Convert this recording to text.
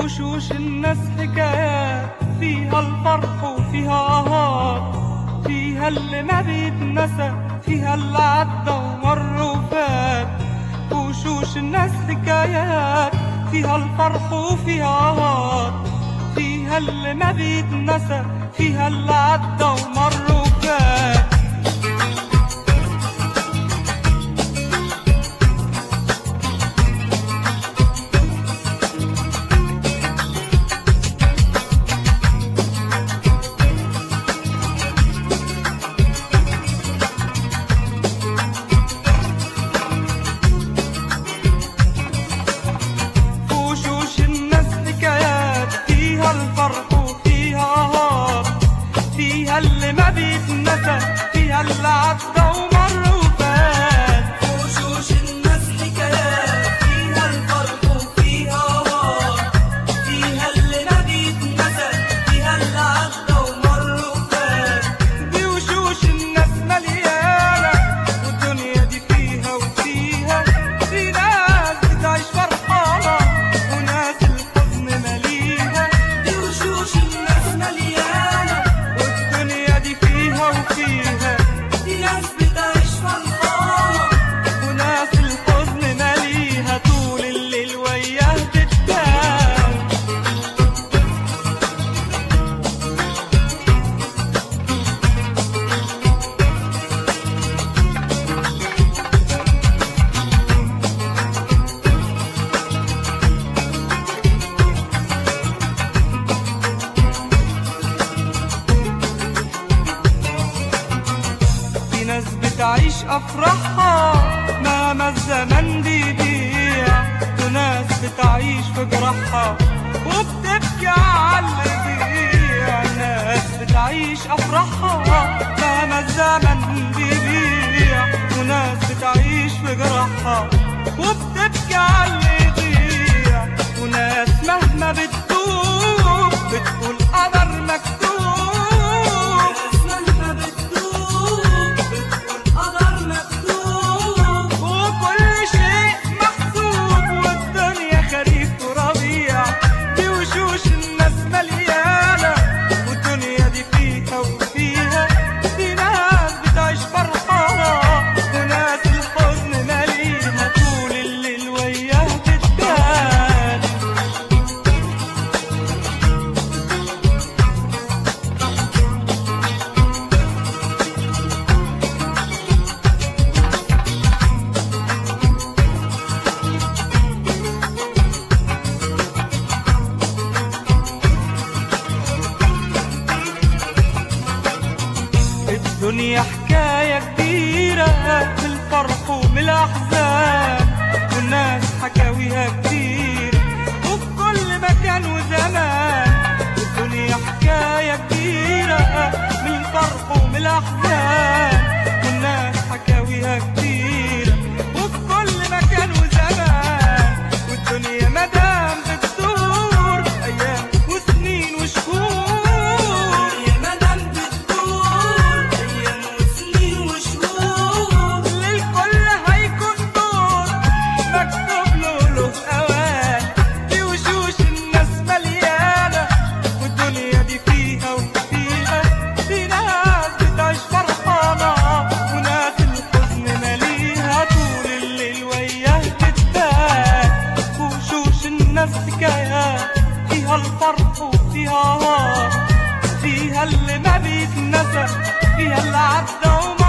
وشوش الناس حكايات فيها الفرح وفيها آهات فيها اللي ما بيتنسى فيها اللي عدى ومر وفات وشوش الناس حكايات فيها الفرح وفيها آهات فيها اللي ما بيتنسى فيها اللي عدى ومر وفات وشوش الناس حكايات فيها الفرح وفيها هار فيها اللي ما بيتنسى فيها اللي عدى ومر وفات وشوش الناس حكايات فيها الفرح وفيها هار فيها اللي ما بيتنسى فيها اللي عدى ومر وفات دي وشوش الناس مليانة والدنيا دي فيها وفيها في ناس بتعيش فرحانة وناس الحزن مليها دي وشوش الناس مليانة والدنيا دي فيها وفيها في ناس بتعيش فرحانة وناس الحزن ماليها طول الليل وياه تتكلم في ناس بتعيش أفراحها مهما الزمن بيضيع وناس بتعيش في جراحها وبتبكي على اللي بيضيع ناس بتعيش أفراحها مهما الزمن بيضيع وناس بتعيش في جراحها وبتبكي على اللي يضيع وناس مهما بتدوب بتقول قدر مكتوب ناس مهما بتدوب بتقول قدر مكتوب وكل شيء محسوب والدنيا خريف وربيع دي وشوش الناس مليانة والدنيا دي فيها وفيها في ناس بتعيش فرحانة وناس الحزن ماليها طول الليل وياه تتكلم الدنيا حكاية كبيرة من الفرح ومن الأحزان والناس حكاويها كتير وفي كل مكان وزمان الدنيا حكاية كبيرة من الفرح ومن الأحزان والناس حكاويها كتير وفي كل مكان وزمان والدنيا مدام بتدور أيام وسنين وشهور يا مدام بتدور أيام وسنين وشهور للكل هيكون دور مكتوب له له اوان في وشوش الناس مليانه والدنيا دي فيها وفيها في ناس بتعيش فرحانه وناس الحزن ماليها طول الليل وياه تتبان وشوش الناس حكايات فيها الفرح وفيها هار فيها اللي ما بيتنسى فيها اللي عدى وما